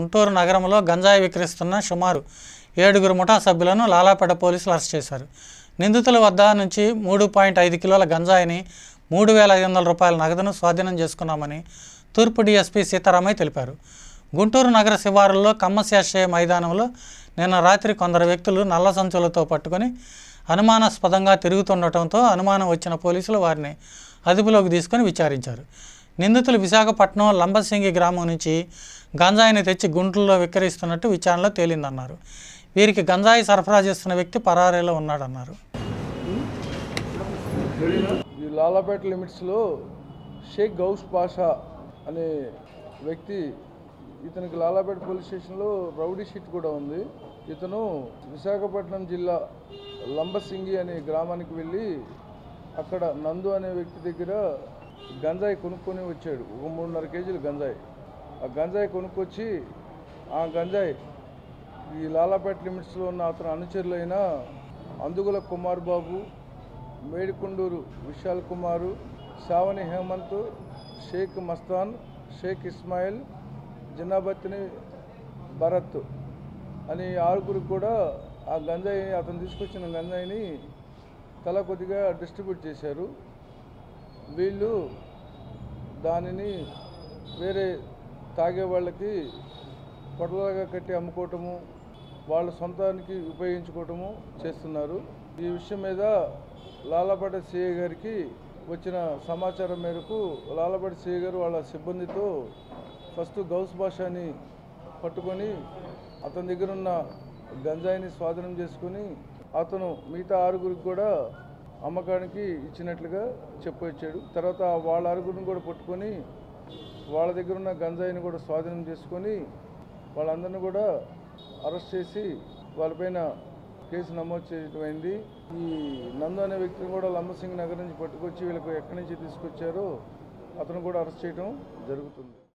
గుంటూరు నగరంలో గంజాయి విక్రయిస్తున్న సుమారు ఏడుగురు ముఠా సభ్యులను లాలాపేట పోలీసులు అరెస్ట్ చేశారు నిందితుల వద్ద నుంచి మూడు పాయింట్ ఐదు కిలోల గంజాయిని మూడు వేల ఐదు వందల రూపాయల నగదును స్వాధీనం చేసుకున్నామని తూర్పు డీఎస్పీ సీతారామయ్య తెలిపారు గుంటూరు నగర శివారుల్లో కమ్మశాశ్రయ మైదానంలో నిన్న రాత్రి కొందరు వ్యక్తులు నల్ల సంచులతో పట్టుకొని అనుమానాస్పదంగా తిరుగుతుండటంతో అనుమానం వచ్చిన పోలీసులు వారిని అదుపులోకి తీసుకొని విచారించారు నిందితులు విశాఖపట్నం లంబసింగి గ్రామం నుంచి గంజాయిని తెచ్చి గుంటూరులో విక్రయిస్తున్నట్టు విచారణలో తేలిందన్నారు వీరికి గంజాయి సరఫరా చేస్తున్న వ్యక్తి పరారీలో ఉన్నాడన్నారు ఈ లాలాపేట లిమిట్స్లో షేక్ గౌస్ పాషా అనే వ్యక్తి ఇతనికి లాలాపేట పోలీస్ స్టేషన్లో రౌడీ షీట్ కూడా ఉంది ఇతను విశాఖపట్నం జిల్లా లంబసింగి అనే గ్రామానికి వెళ్ళి అక్కడ నందు అనే వ్యక్తి దగ్గర గంజాయి కొనుక్కొని వచ్చాడు ఒక మూడున్నర కేజీలు గంజాయి ఆ గంజాయి కొనుక్కొచ్చి ఆ గంజాయి ఈ లాలాపేట లిమిట్స్లో ఉన్న అతని అనుచరులైన అందుగుల కుమార్ బాబు మేడికొండూరు విశాల్ కుమారు సావని హేమంత్ షేక్ మస్తాన్ షేక్ ఇస్మాయిల్ జిన్నాబత్తిని భరత్ అని ఆరుగురు కూడా ఆ గంజాయి అతను తీసుకొచ్చిన గంజాయిని తల కొద్దిగా డిస్ట్రిబ్యూట్ చేశారు వీళ్ళు దానిని వేరే తాగే వాళ్ళకి పొడలాగా కట్టి అమ్ముకోవటము వాళ్ళ సొంతానికి ఉపయోగించుకోవటము చేస్తున్నారు ఈ విషయం మీద లాలపేట సిఐ గారికి వచ్చిన సమాచారం మేరకు లాలపేట సిఐ గారు వాళ్ళ సిబ్బందితో ఫస్ట్ గౌస్ భాషని పట్టుకొని అతని దగ్గర ఉన్న గంజాయిని స్వాధీనం చేసుకొని అతను మిగతా ఆరుగురికి కూడా అమ్మకానికి ఇచ్చినట్లుగా చెప్పొచ్చాడు తర్వాత వాళ్ళ ఆరుగురిని కూడా పట్టుకొని వాళ్ళ దగ్గర ఉన్న గంజాయిని కూడా స్వాధీనం చేసుకొని వాళ్ళందరినీ కూడా అరెస్ట్ చేసి వాళ్ళపైన కేసు నమోదు చేయడం అయింది ఈ నందు అనే వ్యక్తిని కూడా లంబసింగ్ నగర్ నుంచి పట్టుకొచ్చి వీళ్ళకు ఎక్కడి నుంచి తీసుకొచ్చారో అతను కూడా అరెస్ట్ చేయడం జరుగుతుంది